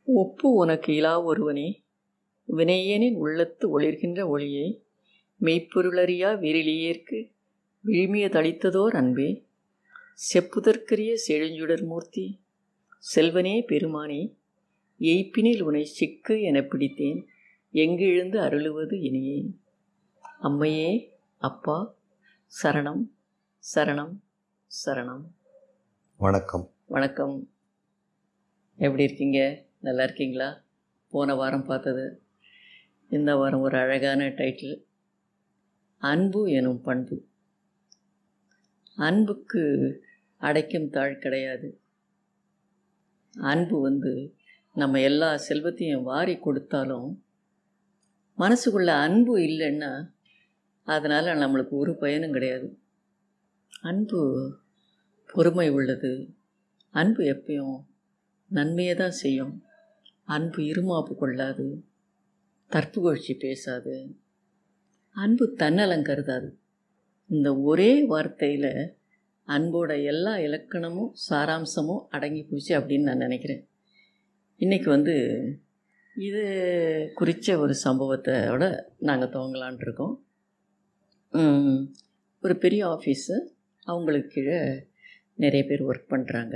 ஒப்பு உனக்கு இலா ஒருவனே வினையேனின் உள்ளத்து ஒளிர்கின்ற ஒளியை மெய்ப்பொருளறியா விரிலியேற்கு விழுமிய தளித்ததோர் அன்பே செப்புதற்கரிய செழுஞ்சுடர் மூர்த்தி செல்வனே பெருமானே எய்ப்பினில் உனை சிக்கு எனப் பிடித்தேன் எங்கெழுந்து அருளுவது இனியே அம்மையே அப்பா சரணம் சரணம் சரணம் வணக்கம் வணக்கம் எப்படி இருக்கீங்க நல்லா இருக்கீங்களா போன வாரம் பார்த்தது இந்த வாரம் ஒரு அழகான டைட்டில் அன்பு எனும் பண்பு அன்புக்கு அடைக்கும் தாழ் கிடையாது அன்பு வந்து நம்ம எல்லா செல்வத்தையும் வாரி கொடுத்தாலும் மனசுக்குள்ள அன்பு இல்லைன்னா அதனால் நம்மளுக்கு ஒரு பயனும் கிடையாது அன்பு பொறுமை உள்ளது அன்பு எப்பயும் நன்மையை தான் செய்யும் அன்பு இருமாப்பு கொள்ளாது தற்புகழ்ச்சி பேசாது அன்பு தன்னலம் கருதாது இந்த ஒரே வார்த்தையில் அன்போட எல்லா இலக்கணமும் சாராம்சமும் அடங்கி போச்சு அப்படின்னு நான் நினைக்கிறேன் இன்றைக்கி வந்து இது குறித்த ஒரு சம்பவத்தோட நாங்கள் துவங்கலான் இருக்கோம் உம், ஒரு பெரிய ஆஃபீஸு அவங்களுக்கு கீழே நிறைய பேர் ஒர்க் பண்ணுறாங்க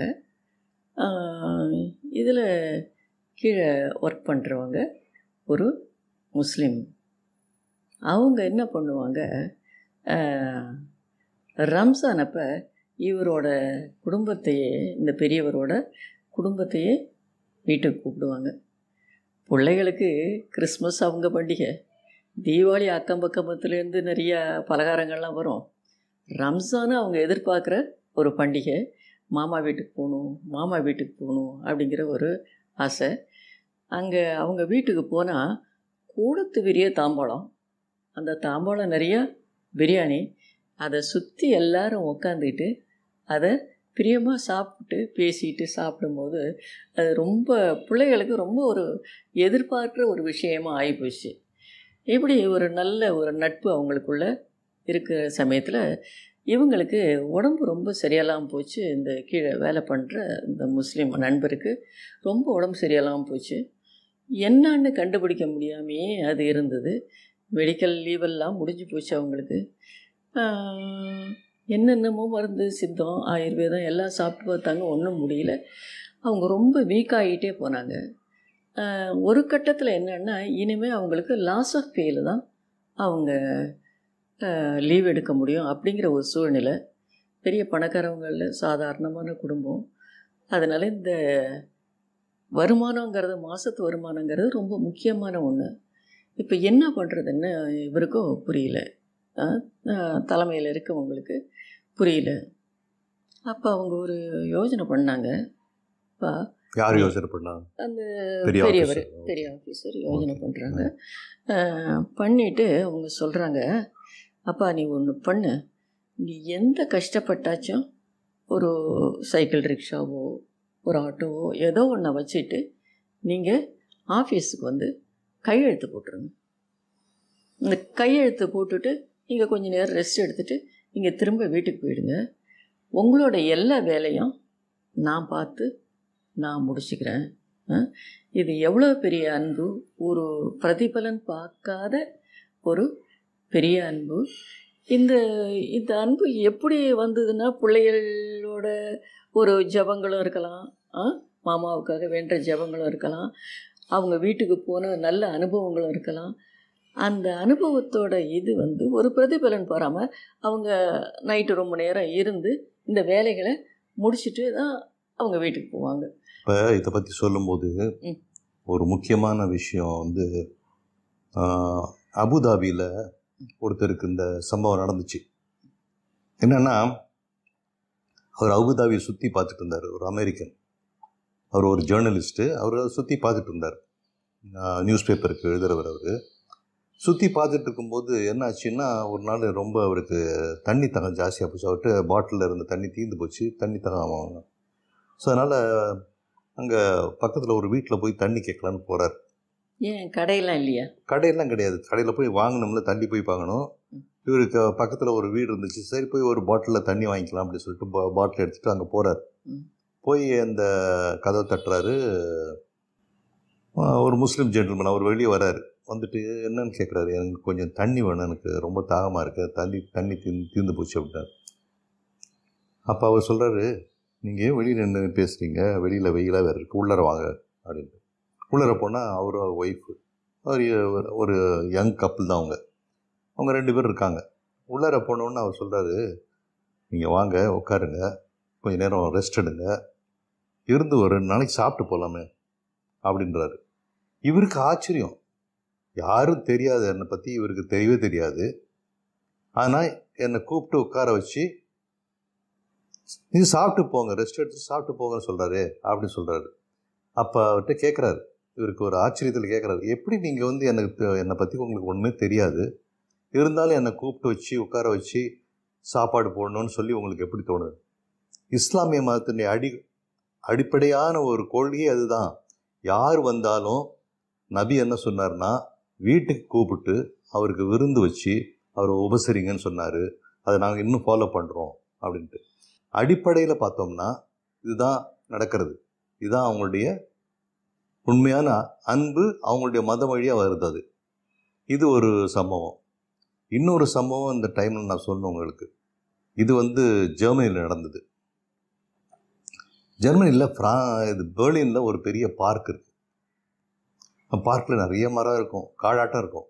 இதில் கீழே ஒர்க் பண்ணுறவங்க ஒரு முஸ்லீம் அவங்க என்ன பண்ணுவாங்க ஆஹ், ரம்ஸான் அப்போ இவரோட குடும்பத்தையே இந்த பெரியவரோட குடும்பத்தையே வீட்டுக்கு கூப்பிடுவாங்க பிள்ளைகளுக்கு கிறிஸ்மஸ் அவங்க பண்டிகை தீபாவளி அக்கம் பக்கத்துலேருந்து நிறைய பலகாரங்கள்லாம் வரும் ரம்ஸானு அவங்க எதிர்பார்க்குற ஒரு பண்டிகை மாமா வீட்டுக்கு போகணும் மாமா வீட்டுக்கு போகணும் அப்படிங்கிற ஒரு ஆசை அங்கே அவங்க வீட்டுக்கு போனால் கூடத்து விரிய தாம்பாளம் அந்த தாம்பாளம் நிறைய பிரியாணி அதை சுற்றி எல்லாரும் உக்காந்துட்டு அதை பிரியமாக சாப்பிட்டு பேசிட்டு சாப்பிடும்போது அது ரொம்ப பிள்ளைகளுக்கு ரொம்ப ஒரு எதிர்பார்க்குற ஒரு விஷயமா ஆகிப்போச்சு இப்படி ஒரு நல்ல ஒரு நட்பு அவங்களுக்குள்ள இருக்கிற சமயத்தில் இவங்களுக்கு உடம்பு ரொம்ப சரியில்லாமல் போச்சு இந்த கீழே வேலை பண்ணுற இந்த முஸ்லீம் நண்பருக்கு ரொம்ப உடம்பு சரியில்லாமல் போச்சு என்னன்னு கண்டுபிடிக்க முடியாமையே அது இருந்தது மெடிக்கல் லீவெல்லாம் முடிஞ்சு போச்சு அவங்களுக்கு ஆஹ், என்னென்னமோ மருந்து சித்தம் ஆயுர்வேதம் எல்லாம் சாப்பிட்டு பார்த்தாங்க ஒன்றும் முடியல அவங்க ரொம்ப வீக் ஆகிட்டே போனாங்க ஆஹ், ஒரு கட்டத்தில் என்னென்னா இனிமேல் அவங்களுக்கு லாஸ் ஆஃப் பேயில் தான் அவங்க லீவ் எடுக்க முடியும் அப்படிங்கிற ஒரு சூழ்நிலை பெரிய பணக்காரவங்கள சாதாரணமான குடும்பம் அதனால் இந்த வருமானங்கிறது மாதத்து வருமானங்கிறது ரொம்ப முக்கியமான ஒன்று இப்போ என்ன பண்ணுறதுன்னு இவருக்கும் புரியல தலைமையில் இருக்கவங்களுக்கு புரியல அப்போ அவங்க ஒரு யோசனை பண்ணாங்க அப்பா யார் யோசனை பண்ணாங்க அந்த பெரிய பெரியவர் officer. பெரிய ஆஃபீஸர் யோசனை Okay. பண்ணுறாங்க பண்ணிவிட்டு அவங்க சொல்கிறாங்க அப்பா நீ ஒன்று பண்ணு நீ எந்த கஷ்டப்பட்டாச்சும் ஒரு சைக்கிள் ரிக்ஷாவோ ஒரு ஆட்டோவோ ஏதோ ஒன்றை வச்சுட்டு நீங்கள் ஆஃபீஸுக்கு வந்து கையெழுத்து போட்டுருங்க இந்த கையெழுத்து போட்டுட்டு நீங்கள் கொஞ்ச நேரம் ரெஸ்ட் எடுத்துட்டு நீங்கள் திரும்ப வீட்டுக்கு போயிடுங்க உங்களோட எல்லா வேலையும் நான் பார்த்து நான் முடிச்சுக்கிறேன் ஆ? இது எவ்வளோ பெரிய அன்பு ஒரு பிரதிபலன் பார்க்காத ஒரு பெரிய அன்பு இந்த இந்த அன்பு எப்படி வந்ததுன்னா பிள்ளைகளோட ஒரு ஜபங்களும் இருக்கலாம் ஆ? மாமாவுக்காக வேண்ட ஜபங்களும் இருக்கலாம் அவங்க வீட்டுக்கு போன நல்ல அனுபவங்களும் இருக்கலாம் அந்த அனுபவத்தோட இது வந்து ஒரு பிரதிபலன் பாராமல் அவங்க நைட்டு ரொம்ப நேரம் இருந்து இந்த வேலைகளை முடிச்சுட்டு தான் அவங்க வீட்டுக்கு போவாங்க இப்போ இதை பற்றி சொல்லும்போது ம். ஒரு முக்கியமான விஷயம் வந்து ஆஹ், அபுதாபியில் ஒருத்தருக்கு இந்த சம்பவம் நடந்துச்சு என்னன்னா அவர் அபுதாபியை சுற்றி பார்த்துட்டு இருந்தார் ஒரு அமெரிக்கன் அவர் ஒரு ஜேர்னலிஸ்ட்டு அவர் சுற்றி பார்த்துட்டு இருந்தார் நியூஸ் பேப்பருக்கு எழுதுறவர் அவர் சுற்றி பார்த்துட்டு இருக்கும்போது என்ன ஆச்சுன்னா ஒரு நாள் ரொம்ப அவருக்கு தண்ணி தகம் ஜாஸ்தியாக போச்சு அவர்கிட்ட பாட்டிலில் இருந்த தண்ணி தீர்ந்து போச்சு தண்ணி தகம் அவங்க ஸோ அதனால் அங்கே பக்கத்தில் ஒரு வீட்டில் போய் தண்ணி கேட்கலான்னு போகிறார் ஏன் கடையெல்லாம் இல்லையா கடையெல்லாம் கிடையாது கடையில் போய் வாங்கணும்ல தண்ணி போய் வாங்கணும் இவருக்கு பக்கத்தில் ஒரு வீடு இருந்துச்சு சரி போய் ஒரு பாட்டிலில் தண்ணி வாங்கிக்கலாம் அப்படின்னு சொல்லிட்டு பா பாட்டில் எடுத்துகிட்டு அங்கே போகிறார் ம். போய் அந்த கதவை தட்டுறாரு ஆஹ் ஒரு முஸ்லீம் ஜென்டில்மேன் அவர் வெளியே வராரு வந்துட்டு என்னன்னு கேட்குறாரு எனக்கு கொஞ்சம் தண்ணி வேணும் எனக்கு ரொம்ப தாகமாக இருக்கு தண்ணி தண்ணி தீர்ந்து தீர்ந்து போச்சு அப்படின்னாரு அப்போ அவர் சொல்கிறாரு நீங்கள் ஏன் வெளியில் நின்று பேசுகிறீங்க வெளியில் வெயிலாக வேறு இருக்குது உள்ளர வாங்க அப்படின்ட்டு உள்ளர போனால் அவர் ஒய்ஃபு அவர் ஒரு யங் கப்புள் தான் அவங்க அவங்க ரெண்டு பேர் இருக்காங்க உள்ளர போனோன்னு அவர் சொல்கிறாரு நீங்கள் வாங்க உட்காருங்க கொஞ்ச நேரம் ரெஸ்ட் எடுங்க இருந்து ஒரு ரெண்டு நாளைக்கு சாப்பிட்டு போகலாமே அப்படின்றாரு இவருக்கு ஆச்சரியம் யாரும் தெரியாது என்னை பற்றி இவருக்கு தெரியவே தெரியாது ஆனால் என்னை கூப்பிட்டு உட்கார வச்சு நீங்க சாப்பிட்டு போங்க ரெஸ்ட் எடுத்து சாப்பிட்டு போங்கன்னு சொல்கிறாரு அப்படின்னு சொல்கிறாரு அப்போ அவர்கிட்ட கேட்குறாரு இவருக்கு ஒரு ஆச்சரியத்தில் கேட்குறாரு எப்படி நீங்கள் வந்து எனக்கு தெ- என்னை பற்றி உங்களுக்கு ஒன்றுமே தெரியாது இருந்தாலும் என்னை கூப்பிட்டு வச்சு உட்கார வச்சு சாப்பாடு போடணும்னு சொல்லி உங்களுக்கு எப்படி தோணுது இஸ்லாமிய மதத்தினுடைய அடி அடிப்படையான ஒரு கொள்கையே அதுதான் யார் வந்தாலும் நபி என்ன சொன்னார்னா வீட்டுக்கு கூப்பிட்டு அவருக்கு விருந்து வச்சு அவரை உபசரிங்கன்னு சொன்னார் அதை நாங்கள் இன்னும் ஃபாலோ பண்ணுறோம் அப்படின்ட்டு அடிப்படையில் பார்த்தோம்னா இதுதான் நடக்கிறது இதுதான் அவங்களுடைய உண்மையான அன்பு அவங்களுடைய மத வழியாக வருது அது இது ஒரு சம்பவம் இன்னொரு சம்பவம் இந்த டைமில் நான் சொன்னேன் உங்களுக்கு இது வந்து ஜெர்மனியில் நடந்தது ஜெர்மனியில் ஃப்ரா இது பெர்லினில் ஒரு பெரிய பார்க் இருக்கு அந்த பார்க்கில் நிறைய மரம் இருக்கும் காடாட்டம் இருக்கும்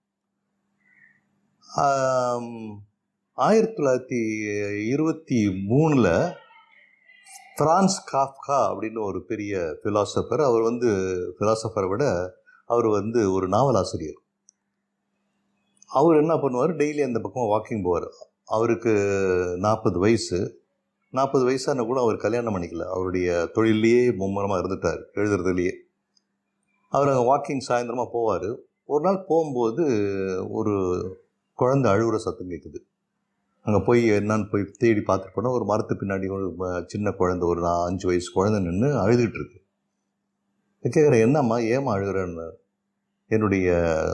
ஆம், ஆயிரத்தி தொள்ளாயிரத்தி இருபத்தி மூணில் ஃப்ரான்ஸ் காஃப்கா அப்படின்னு ஒரு பெரிய ஃபிலாசபர் அவர் வந்து ஃபிலாசபரை விட அவர் வந்து ஒரு நாவலாசிரியர் அவர் என்ன பண்ணுவார் டெய்லி அந்த பக்கம் வாக்கிங் போவார் அவருக்கு நாற்பது வயசு நாற்பது வயசான கூட அவர் கல்யாணம் பண்ணிக்கல அவருடைய தொழிலையே மும்முரமாக இருந்துட்டார் எழுதுறதுலையே அவர் அங்கே வாக்கிங் சாயந்தரமாக போவார் ஒரு நாள் போகும்போது ஒரு குழந்தை அழுகுற சத்தம் கேட்குது அங்கே போய் என்னன்னு போய் தேடி பார்த்துட்டு போனால் ஒரு மரத்து பின்னாடி ஒரு ம- சின்ன குழந்தை ஒரு நா- அஞ்சு வயசு குழந்தை நின்று அழுதுகிட்டு இருக்கு கேட்குறேன் என்னம்மா ஏம்மா அழுகுறேன்னு என்னுடைய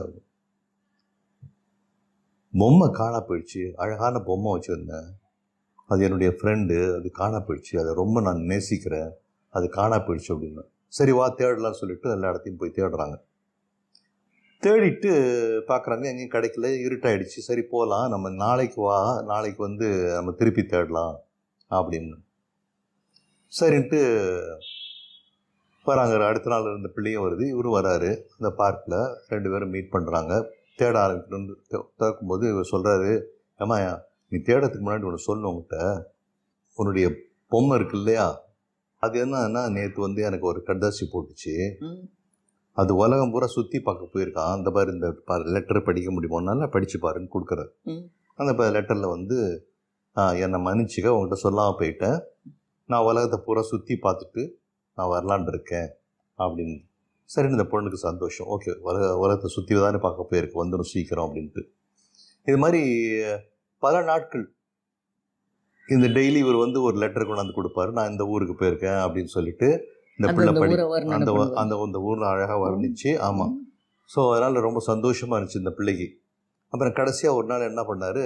பொம்மை காணா போயிடுச்சு அழகான பொம்மை வச்சுருந்தேன் அது என்னுடைய ஃப்ரெண்டு அது காணா போயிடுச்சு அதை ரொம்ப நான் நேசிக்கிறேன் அது காணா போயிடுச்சு அப்படின்னு சரி வா தேடலாம்னு சொல்லிட்டு எல்லா இடத்தையும் போய் தேடுறாங்க தேடிட்டு பார்க்குறாங்க எங்கேயும் கிடைக்கல இருட்டாயிடுச்சு சரி போகலாம் நம்ம நாளைக்கு வா நாளைக்கு வந்து நம்ம திருப்பி தேடலாம் அப்படின்னு சரின்ட்டு வராங்க அடுத்த நாள் இருந்த பிள்ளையும் வருது இவரும் வராரு அந்த பார்க்கில் ரெண்டு பேரும் மீட் பண்ணுறாங்க தேட ஆரம்பிக்கணும்னு தே- திறக்கும்போது இவர் சொல்கிறாரு ஏம்மா நீ தேடறதுக்கு முன்னாடி ஒன்று சொல்லணும் உங்ககிட்ட உன்னுடைய பொம்மை இருக்கு இல்லையா அது என்னன்னா நேற்று வந்து எனக்கு ஒரு கடைசி போட்டுச்சு ம். அது உலகம் பூரா சுற்றி பார்க்க போயிருக்கான் அந்த மாதிரி இந்த லெட்டர் படிக்க முடியுமோனால படிச்சு பாருன்னு கொடுக்குறாரு ம். அந்த லெட்டரில் வந்து ஆ, என்னை மன்னிச்சுக்க உங்கள்கிட்ட சொல்லாமல் போயிட்டேன் நான் உலகத்தை பூரா சுற்றி பார்த்துட்டு நான் வரலான் இருக்கேன் அப்படின்னு சரி இந்த பொண்ணுக்கு சந்தோஷம் ஓகே உலக உலகத்தை சுற்றி தானே பார்க்க போயிருக்கு வந்துடும் சீக்கிரம் அப்படின்ட்டு இது மாதிரி பல நாட்கள் இந்த டெய்லி இவர் வந்து ஒரு லெட்டர் கொண்டாந்து கொடுப்பாரு நான் இந்த ஊருக்கு போயிருக்கேன் அப்படின்னு சொல்லிட்டு இந்த அந்த பிள்ளை அந்த படி ஊரை வர்ணனை அந்த பண்ணுவாங்க. அந்த அந்த ஊரில் அழகாக வர்ணிச்சு ஆமாம் ஸோ அதனால் ரொம்ப சந்தோஷமாக இருந்துச்சு இந்த பிள்ளைக்கு அப்புறம் கடைசியாக ஒரு நாள் என்ன பண்ணார்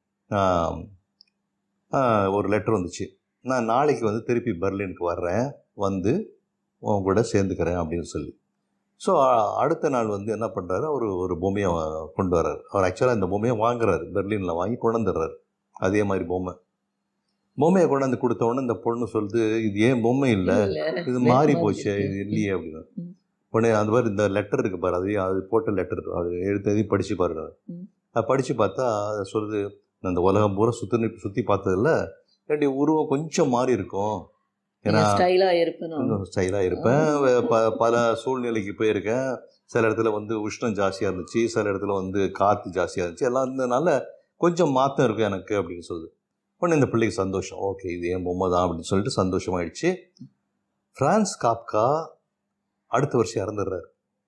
ஒரு லெட்டர் வந்துச்சு நான் நாளைக்கு வந்து திருப்பி பெர்லினுக்கு வர்றேன் வந்து உன் கூட சேர்ந்துக்கிறேன் அப்படின்னு சொல்லி ஸோ அடுத்த நாள் வந்து என்ன பண்ணுறாரு அவர் ஒரு பொம்மையை வா- கொண்டு வர்றாரு அவர் ஆக்சுவலாக இந்த பொம்மையை வாங்குறாரு பெர்லினில் வாங்கி கொண்டு வந்துடுறாரு அதே மாதிரி பொம்மை பொம்மையை கொண்டாந்து கொடுத்த உடனே இந்த பொண்ணு சொல்லுது இது ஏன் பொம்மை இல்லை இல்ல, இது வேற மாறி மாதிரி போச்சு இருக்கு. இது இல்லையே அப்படின்னு ம். உடனே அந்த மாதிரி இந்த லெட்டர் இருக்கு பாரு அது அது போட்ட லெட்டர் அது எழுத்து எதையும் படிச்சு பாருங்க ம். அது படிச்சு பார்த்தா அது சொல்லுது நான் இந்த உலகம் பூரா சுற்றி சுற்றி பார்த்ததில்ல என்னுடைய உருவம் கொஞ்சம் மாறி இருக்கும் ஏன்னா நீங்க ஸ்டைலா இருப்பணும் இன்னும் ஸ்டைலாக இருப்பேன் வே- ப பல சூழ்நிலைக்கு போயிருக்கேன் சில இடத்துல வந்து உஷ்ணம் ஜாஸ்தியாக இருந்துச்சு சில இடத்துல வந்து காற்று ஜாஸ்தியாக இருந்துச்சு எல்லாம் இருந்ததுனால கொஞ்சம் மாற்றம் இருக்கும் எனக்கு அப்படின்னு சொல்லுது உடனே இந்த பிள்ளைக்கு சந்தோஷம் ஓகே இது என் பொம்மை தான் அப்படின்னு சொல்லிட்டு சந்தோஷமாயிடுச்சு பிரான்ஸ் காப்கா அடுத்த வருஷம் இறந்துடுறாரு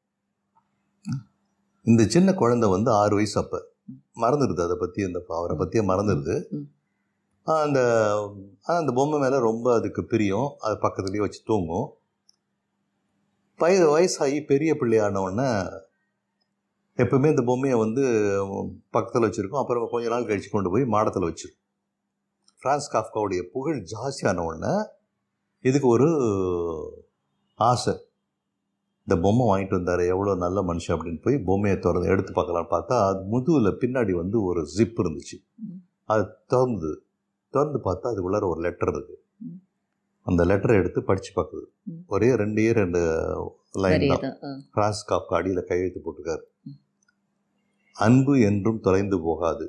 இந்த சின்ன குழந்தை வந்து ஆறு வயசு அப்போ மறந்துடுது அதை பற்றி அந்த அவரை பற்றியே மறந்துடுது ம். ஆஹ் அந்த ஆனா அந்த பொம்மை மேலே ரொம்ப அதுக்கு பிரியம் அது பக்கத்துலேயே வச்சு தூங்கும் வய வயசாகி பெரிய பிள்ளையான உடனே எப்பவுமே இந்த பொம்மையை வந்து பக்கத்தில் வச்சுருக்கோம் அப்புறம் கொஞ்ச நாள் கழிச்சு கொண்டு போய் மாடத்தில் வச்சிருக்கோம் ஃப்ரான்ஸ் காஃப்காவுடைய புகழ் ஜாஸ்தியான உடனே இதுக்கு ஒரு ஆசை இந்த பொம்மை வாங்கிட்டு வந்தார் எவ்வளோ நல்ல மனுஷன் அப்படின்னு போய் பொம்மையை திறந்து எடுத்து பார்க்கலான்னு பார்த்தா அது முதுகில் பின்னாடி வந்து ஒரு ஜிப் இருந்துச்சு ம். அது திறந்து திறந்து பார்த்தா அதுக்குள்ளார ஒரு லெட்டர் இருக்கு ம். அந்த லெட்டரை எடுத்து படித்து பார்க்குது ம். ஒரே ரெண்டே ரெண்டு லைன் சரி தான் தான் ஆ. பிரான்ஸ் காப்கா அடியில் கையெழுத்து போட்டிருக்காரு ம். அன்பு என்றும் தொலைந்து போகாது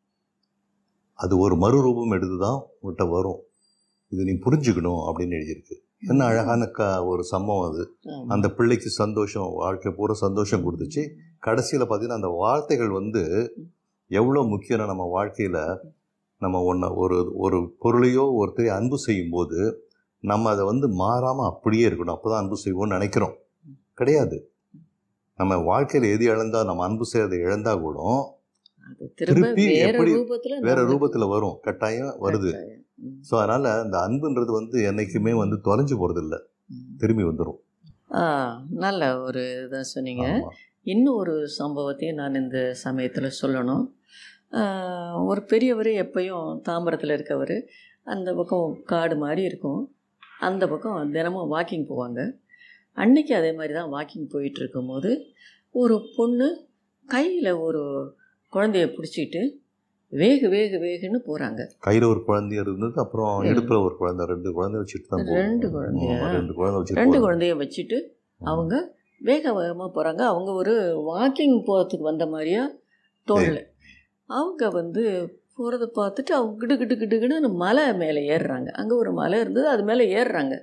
அது ஒரு மறுரூபம் எடுத்து தான் உங்கள்கிட்ட வரும் இது நீ புரிஞ்சுக்கணும் அப்படின்னு எழுதியிருக்கு என்ன அழகான க ஒரு சம்பவம் அது ஆமா. அந்த பிள்ளைக்கு சந்தோஷம் வாழ்க்கை பூரா சந்தோஷம் கொடுத்துச்சு கடைசியில் பார்த்தீங்கன்னா அந்த வார்த்தைகள் வந்து எவ்வளோ முக்கியம் நம்ம வாழ்க்கையில் நம்ம ஒன்று ஒரு ஒரு பொருளையோ ஒருத்தரை அன்பு செய்யும்போது நம்ம அதை வந்து மாறாமல் அப்படியே இருக்கணும் அப்போ தான் அன்பு செய்வோம்னு நினைக்கிறோம் கிடையாது நம்ம வாழ்க்கையில் எது இழந்தால் நம்ம அன்பு செய்யறதை இழந்தா கூட அது திரும்ப திருப்பி வேற எப்படி- ரூபத்துல வேற நமக்கு ரூபத்தில் வரும் கட்டாயம் வருது ம். ஸோ அதனால் இந்த அன்புன்றது வந்து என்னைக்குமே வந்து தொலைஞ்சு போகிறதில்ல ம். திரும்பி வந்துடும் ஆ நல்ல ஒரு இதாக சொன்னீங்க இன்னும் ஒரு சம்பவத்தையும் நான் இந்த சமயத்தில் சொல்லணும் ஆ, ஒரு பெரியவர் எப்பயும் தாம்பரத்தில் இருக்கவர் அந்த பக்கம் காடு மாதிரி இருக்கும் அந்த பக்கம் தினமும் வாக்கிங் போவாங்க அன்னைக்கு அதே மாதிரி தான் வாக்கிங் போயிட்டு இருக்கும்போது ஒரு பொண்ணு கையில் ஒரு குழந்தைய பிடிச்சிட்டு வேகு வேகு வேகுன்னு போகிறாங்க கையில் ஒரு குழந்தை இருந்தது அப்புறம் ம். இடுப்பில் ஒரு குழந்தை ரெண்டு குழந்தை வச்சுட்டு தான் போகணும். ரெண்டு குழந்தையா? ஆமா, ரெண்டு குழந்தை வச்சுட்டு ரெண்டு போகணும். குழந்தைய வச்சுட்டு அவங்க வேக வேகமாக போகிறாங்க அவங்க ஒரு வாக்கிங் போகிறதுக்கு வந்த மாதிரியா தோணல அவங்க வந்து போகிறத பார்த்துட்டு அவங்க கிடு கிடு கிடுகிடுன்னு மலை மேலே ஏறுறாங்க அங்கே ஒரு மலை இருந்தது அது மேலே ஏறுறாங்க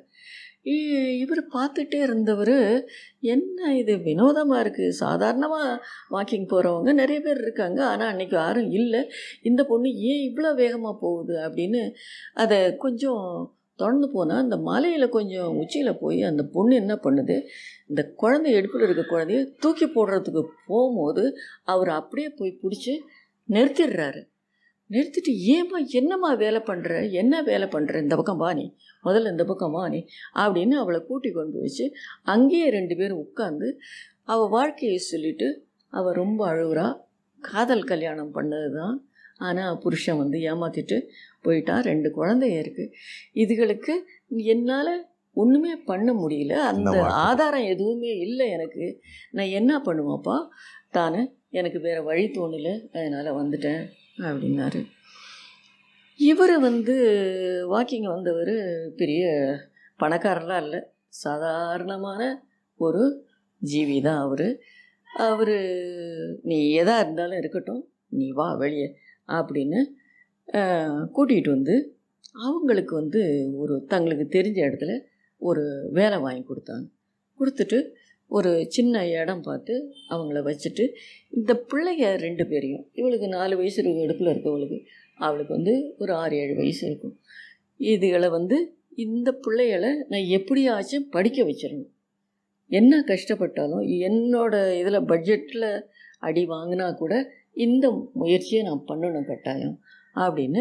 இவர் பார்த்துட்டே இருந்தவர் என்ன இது வினோதமாக இருக்குது சாதாரணமாக வாக்கிங் போகிறவங்க நிறைய பேர் இருக்காங்க ஆனால் அன்றைக்கி யாரும் இல்லை இந்த பொண்ணு ஏன் இவ்வளோ வேகமாக போகுது அப்படின்னு அதை கொஞ்சம் தொடர்ந்து போனால் அந்த மலையில் கொஞ்சம் உச்சியில் போய் அந்த பொண்ணு என்ன பண்ணுது இந்த குழந்தை எடுப்பில் இருக்க குழந்தைய தூக்கி போடுறதுக்கு போகும்போது அவர் அப்படியே போய் பிடிச்சி நிறுத்திடுறாரு நிறுத்திட்டு ஏம்மா என்னம்மா வேலை பண்ணுற என்ன வேலை பண்ணுற இந்த பக்கம் வா நீ முதல்ல இந்த பக்கம் வா நீ அப்படின்னு அவளை கூட்டி கொண்டு போய் வச்சு அங்கேயே ரெண்டு பேரும் உட்காந்து அவள் வாழ்க்கையை சொல்லிட்டு அவள் ரொம்ப அழுகுறா காதல் கல்யாணம் பண்ணது தான் ஆனால் புருஷன் வந்து ஏமாற்றிட்டு போயிட்டா ரெண்டு குழந்தைய இருக்குது இதுகளுக்கு என்னால் ஒன்றுமே பண்ண முடியல அந்த இந்த வாழ்க்கை. ஆதாரம் எதுவுமே இல்லை எனக்கு நான் என்ன பண்ணுவேன்ப்பா தானே எனக்கு வேறு வழி தோணல அதனால் வந்துட்டேன் அப்படின்னாரு இவர் வந்து வாக்கிங் வந்தவர் பெரிய பணக்காரர்லாம் இல்லை சாதாரணமான ஒரு ஜீவி தான் அவர் அவர் நீ எதாக இருந்தாலும் இருக்கட்டும் நீ வா வெளியே அப்படின்னு கூட்டிகிட்டு வந்து அவங்களுக்கு வந்து ஒரு தங்களுக்கு தெரிஞ்ச இடத்துல ஒரு வேலை வாங்கி கொடுத்தாங்க கொடுத்துட்டு ஒரு சின்ன இடம் பார்த்து அவங்கள வச்சுட்டு இந்த பிள்ளைங்க ரெண்டு பேரையும் இவளுக்கு நாலு வயசு இருக்க இடத்துல இருக்கவளுக்கு அவளுக்கு வந்து ஒரு ஆறு ஏழு வயசு இருக்கும் இதுகளை வந்து இந்த பிள்ளைகளை நான் எப்படியாச்சும் படிக்க வச்சிடணும் என்ன கஷ்டப்பட்டாலும் என்னோட இதில் பட்ஜெட்டில் அடி வாங்கினா கூட இந்த முயற்சியை நான் பண்ணணும் கட்டாயம் அப்படின்னு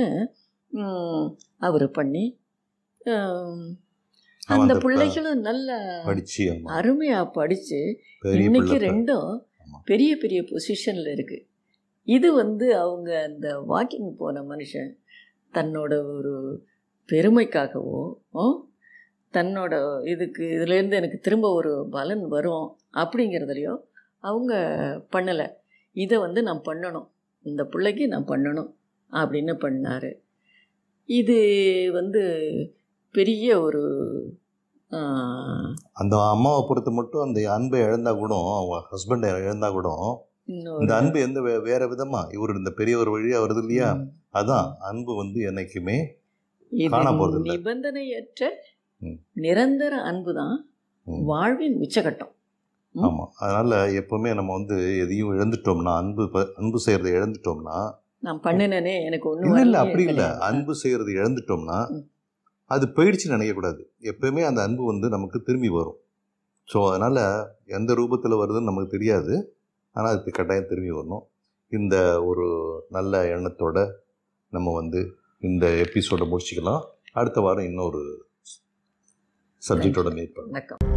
அவர் பண்ணி ஆம், அவன் அந்த அந்த ப- பிள்ளைகளும் நல்ல படிச்சு ஆமா. அருமையாக படித்து பெரிய இன்னைக்கு பிள்ளை ரெண்டும் ஆமா. பெரிய பெரிய பொசிஷனில் இருக்குது இது வந்து அவங்க அந்த வாக்கிங் போன மனுஷன் தன்னோட ஒரு பெருமைக்காகவோ ஆ, தன்னோட இதுக்கு இதுலேருந்து எனக்கு திரும்ப ஒரு பலன் வரும் அப்படிங்கிறதுலையோ அவங்க பண்ணலை இதை வந்து நான் பண்ணணும் இந்த பிள்ளைக்கு நான் பண்ணணும் அப்படின்னு பண்ணார் இது வந்து பெரிய ஒரு ஆ, அந்த அம்மாவை பொறுத்த மட்டும் அந்த அன்பை இழந்தா கூட அவங்க ஹஸ்பண்டை இழந்தா கூட இன்னொரு இந்த அன்பு எந்த வே- வேற விதமா இவர் இந்த பெரியவர் வழியா வருது இல்லையா ம். அதான் அன்பு வந்து என்னைக்குமே இது காண போறதில்ல. நிபந்தனையற்ற ம். நிரந்தர அன்பு தான் ம். வாழ்வின் உச்சகட்டம் ம். ஆமா அதனால எப்பவுமே நம்ம வந்து எதையும் இழந்துட்டோம்னா அன்பு ப- அன்பு செய்யறதை இழந்துட்டோம்னா நான் பண்ணினேனே எனக்கு இல்ல ஒன்றும் இல்ல அப்படி இல்ல அன்பு செய்யறது இழந்துட்டோம்னா ம். அது போயிடுச்சுன்னு நினைக்கக்கூடாது எப்பவுமே அந்த அன்பு வந்து நமக்கு திரும்பி வரும் ஸோ அதனால எந்த ரூபத்தில் வருதுன்னு நமக்கு தெரியாது ஆனால் அதுக்கு கட்டாயம் திரும்பி வரணும் இந்த ஒரு நல்ல எண்ணத்தோட நம்ம வந்து இந்த எபிசோடை முடிச்சுக்கலாம் அடுத்த வாரம் இன்னொரு சப்ஜெக்டோட மீட் பண்ணலாம் வணக்கம்